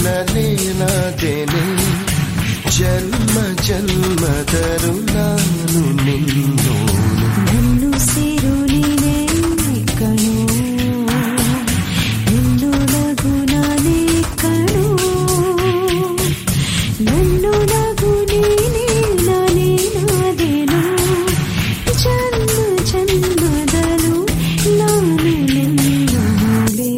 ನಲೇನಾದೇನೆ ಜನ್ಮ ಜನ್ಮದರು ನಾನು ನಿನ್ನೋನು ನನ್ನು ಸೇರು ನೀನೇ ಕಣೋ ನಿನ್ನು ನಗು ನಾನೇ ಕಣೋ ನನ್ನು ನಗು ನೀನೇ ನಾನೇ ನಾದೇನು ಜನ್ಮ ಜನ್ಮದಲು ನಾನು ನಿನ್ನೋಳೆ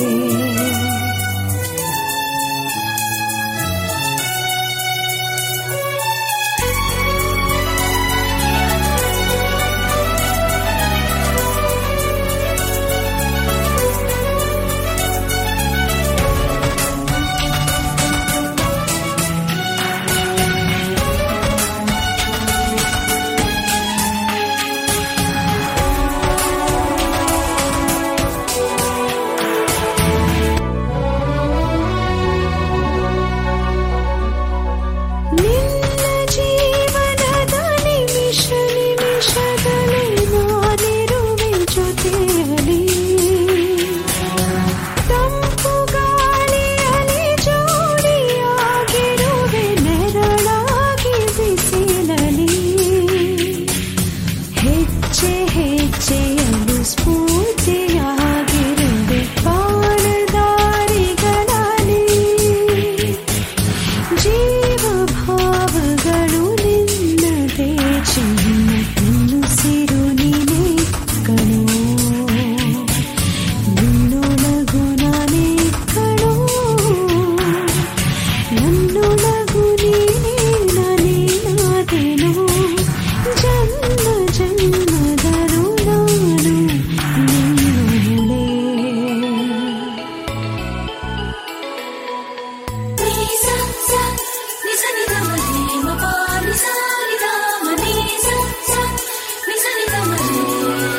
ನಿನ್ನ ಜೀವನದ ನಿಮಿಷ ನಿಮಿಷದಲ್ಲಿ ನಾನಿರುವೆ ಜೊತೆಯಲಿ ತಂಪು ಗಾಳಿಯಲ್ಲಿ ಜೋಡಿಯಾಗಿರುವೆ ನೆರಳಾಗಿ ಬಿಸಿಲಲಿ ಹೆಜ್ಜೆ ಹೆಜ್ಜೆಯಲು ಸ್ಫೂರ್ತಿಯಾಗಿರುವೆ ಬಾಣದಾರಿಗಳಲ್ಲಿ ಜೀವ ಭಾವಗಳು ನಿನ್ನದೇ ಚಿನ್ನ ನಿನ್ನು ಸಿರು ನೀನೇ ಕಣೋ ನಿನ್ನೊಳಗು ನಾನೇ ಕಣೋ ನನ್ನೊಳಗು ನೀನೇ ನಾನೇ ನಾದೇನೋ ಜನ್ಮ ಜನ್ಮದರು ನಾನು ನಿನ್ನೊಳೆ Nisa, sa, nisa ni da ma ni ma pa, nisa ni da ma ni sa, sa, nisa ni da ma ni.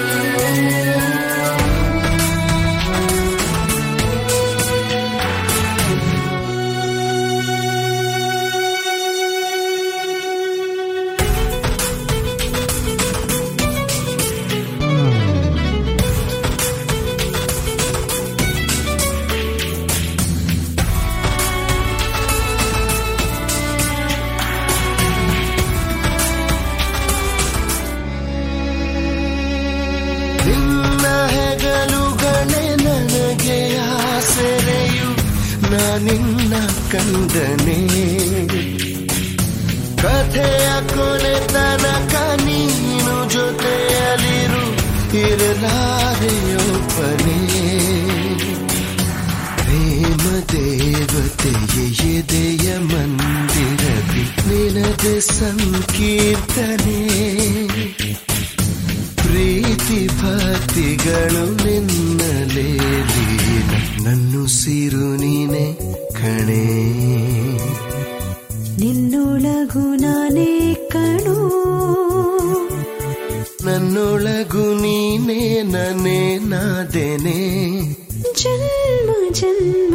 ನಿನ್ನ ಹೆಗಲುಗಳೇ ನನಗೆ ಆಸರೆಯು ನಾನಿನ್ನ ಕಂದನೆ ಕಥೆಯ ಕೊನೆ ತನಕ ನೀನು ಜೊತೆಯಲಿರು ಇರಲಾರೆಯೊಬ್ಬನೇ ಪ್ರೇಮ ದೇವತೆಯ ಎದೆಯ ಮಂದಿರದಿ ನಿನದ ಸಂಕೀರ್ತನೆ ಪ್ರೀತಿ ಭಕ್ತಿಗಳು ನಿನ್ನಲೇ ಲೀನ ನನ್ನು ಸಿರು ನೀನೆ ಕಣೆ ನಿನ್ನೊಳಗು ನಾನೇ ಕಣೋ ನನ್ನೊಳಗು ನೀನೇ ನನೇ ನಾದೇನೆ ಜನ್ಮ ಜನ್ಮ